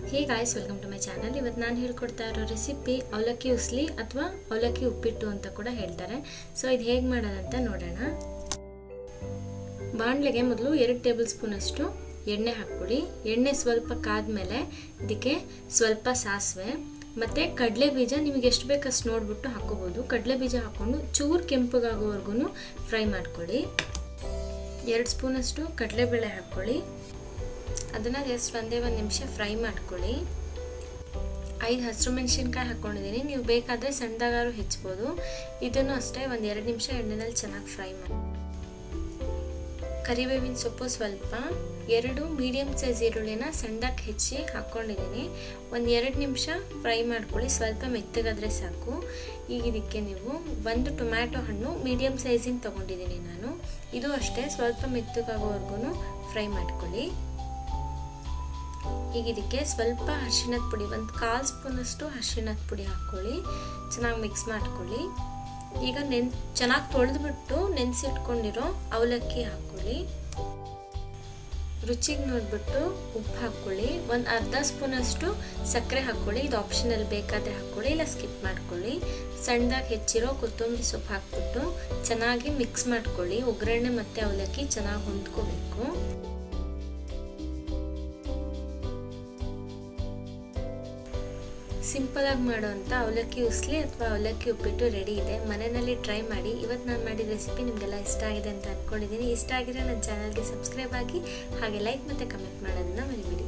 hey guys welcome to my channel ಇವತ್ತು ನಾನು ಹೇಳ್ಕೊಡ್ತಾ ಇರೋ ರೆಸಿಪಿ ಅವಲಕ್ಕಿ ಉಸ್ಲಿ ಅಥವಾ ಅವಲಕ್ಕಿ ಉಪ್ಪಿಟ್ಟು ಅಂತ ಕೂಡ ಹೇಳ್ತಾರೆ ಸೊ ಇದು ಹೇಗೆ ಮಾಡೋದಂತ ನೋಡೋಣ ಬಾಣಲೆಗೆ ಮೊದಲು ಎರಡು ಟೇಬಲ್ ಸ್ಪೂನಷ್ಟು ಎಣ್ಣೆ ಹಾಕ್ಕೊಳ್ಳಿ ಎಣ್ಣೆ ಸ್ವಲ್ಪ ಕಾದ್ಮೇಲೆ ಇದಕ್ಕೆ ಸ್ವಲ್ಪ ಸಾಸಿವೆ ಮತ್ತು ಕಡಲೆ ಬೀಜ ನಿಮಗೆ ಎಷ್ಟು ಬೇಕು ಅಷ್ಟು ನೋಡ್ಬಿಟ್ಟು ಹಾಕೋಬೋದು ಕಡಲೆ ಬೀಜ ಹಾಕ್ಕೊಂಡು ಚೂರು ಕೆಂಪಗಾಗೋವರೆಗೂ ಫ್ರೈ ಮಾಡ್ಕೊಳ್ಳಿ ಎರಡು ಸ್ಪೂನಷ್ಟು ಕಡಲೆಬೇಳೆ ಹಾಕ್ಕೊಳ್ಳಿ ಅದನ್ನು ಜಸ್ಟ್ ಒಂದೇ ಒಂದು ನಿಮಿಷ ಫ್ರೈ ಮಾಡ್ಕೊಳ್ಳಿ ಐದು ಹಸಿರು ಮೆಣಸಿನ್ಕಾಯಿ ಹಾಕ್ಕೊಂಡಿದ್ದೀನಿ ನೀವು ಬೇಕಾದರೆ ಸಣ್ಣದಾಗಾರು ಹೆಚ್ಚಬೋದು ಇದನ್ನು ಅಷ್ಟೇ ಒಂದು ಎರಡು ನಿಮಿಷ ಎಣ್ಣೆನಲ್ಲಿ ಚೆನ್ನಾಗಿ ಫ್ರೈ ಮಾಡಿ ಕರಿಬೇವಿನ ಸೊಪ್ಪು ಸ್ವಲ್ಪ ಎರಡು ಮೀಡಿಯಮ್ ಸೈಜ್ ಈರುಳ್ಳಿನ ಸಣ್ಣದಾಗಿ ಹೆಚ್ಚಿ ಹಾಕ್ಕೊಂಡಿದ್ದೀನಿ ಒಂದು ಎರಡು ನಿಮಿಷ ಫ್ರೈ ಮಾಡ್ಕೊಳ್ಳಿ ಸ್ವಲ್ಪ ಮೆತ್ತಗಾದರೆ ಸಾಕು ಈಗ ಇದಕ್ಕೆ ನೀವು ಒಂದು ಟೊಮ್ಯಾಟೊ ಹಣ್ಣು ಮೀಡಿಯಮ್ ಸೈಜಿಂದ ತೊಗೊಂಡಿದ್ದೀನಿ ನಾನು ಇದು ಅಷ್ಟೇ ಸ್ವಲ್ಪ ಮೆತ್ತಗಾಗೋವರೆಗೂ ಫ್ರೈ ಮಾಡ್ಕೊಳ್ಳಿ ಈಗ ಇದಕ್ಕೆ ಸ್ವಲ್ಪ ಅರಿಶಿಣದ ಪುಡಿ ಒಂದು ಕಾಲು ಸ್ಪೂನಷ್ಟು ಅರಿಶಿಣದ ಪುಡಿ ಹಾಕ್ಕೊಳ್ಳಿ ಚೆನ್ನಾಗಿ ಮಿಕ್ಸ್ ಮಾಡ್ಕೊಳ್ಳಿ ಈಗ ನೆನ್ ಚೆನ್ನಾಗಿ ತೊಳೆದ್ಬಿಟ್ಟು ನೆನೆಸಿಟ್ಕೊಂಡಿರೋ ಅವಲಕ್ಕಿ ಹಾಕ್ಕೊಳ್ಳಿ ರುಚಿಗೆ ನೋಡಿಬಿಟ್ಟು ಉಪ್ಪು ಹಾಕ್ಕೊಳ್ಳಿ ಒಂದು ಅರ್ಧ ಸ್ಪೂನಷ್ಟು ಸಕ್ಕರೆ ಹಾಕ್ಕೊಳ್ಳಿ ಇದು ಆಪ್ಷನಲ್ ಬೇಕಾದರೆ ಹಾಕ್ಕೊಳ್ಳಿ ಇಲ್ಲ ಸ್ಕಿಪ್ ಮಾಡ್ಕೊಳ್ಳಿ ಸಣ್ಣದಾಗಿ ಹೆಚ್ಚಿರೋ ಕೊತ್ತಂಬರಿ ಸೊಪ್ಪು ಹಾಕ್ಬಿಟ್ಟು ಚೆನ್ನಾಗಿ ಮಿಕ್ಸ್ ಮಾಡ್ಕೊಳ್ಳಿ ಒಗ್ಗರಣೆ ಮತ್ತು ಅವಲಕ್ಕಿ ಚೆನ್ನಾಗಿ ಹೊಂದ್ಕೋಬೇಕು ಸಿಂಪಲಾಗಿ ಮಾಡುವಂಥ ಅವಲಕ್ಕಿ ಉಸ್ಲಿ ಅಥವಾ ಅವಲಕ್ಕಿ ಉಪ್ಪಿಟ್ಟು ರೆಡಿ ಇದೆ ಮನೆಯಲ್ಲಿ ಟ್ರೈ ಮಾಡಿ ಇವತ್ತು ನಾನು ಮಾಡಿದ ರೆಸಿಪಿ ನಿಮಗೆಲ್ಲ ಇಷ್ಟ ಆಗಿದೆ ಅಂತ ಅಂದ್ಕೊಂಡಿದ್ದೀನಿ ಇಷ್ಟ ಆಗಿದ್ರೆ ನನ್ನ ಚಾನಲ್ಗೆ ಸಬ್ಸ್ಕ್ರೈಬ್ ಆಗಿ ಹಾಗೆ ಲೈಕ್ ಮತ್ತು ಕಮೆಂಟ್ ಮಾಡೋದನ್ನು ಮರಿಬೇಡಿ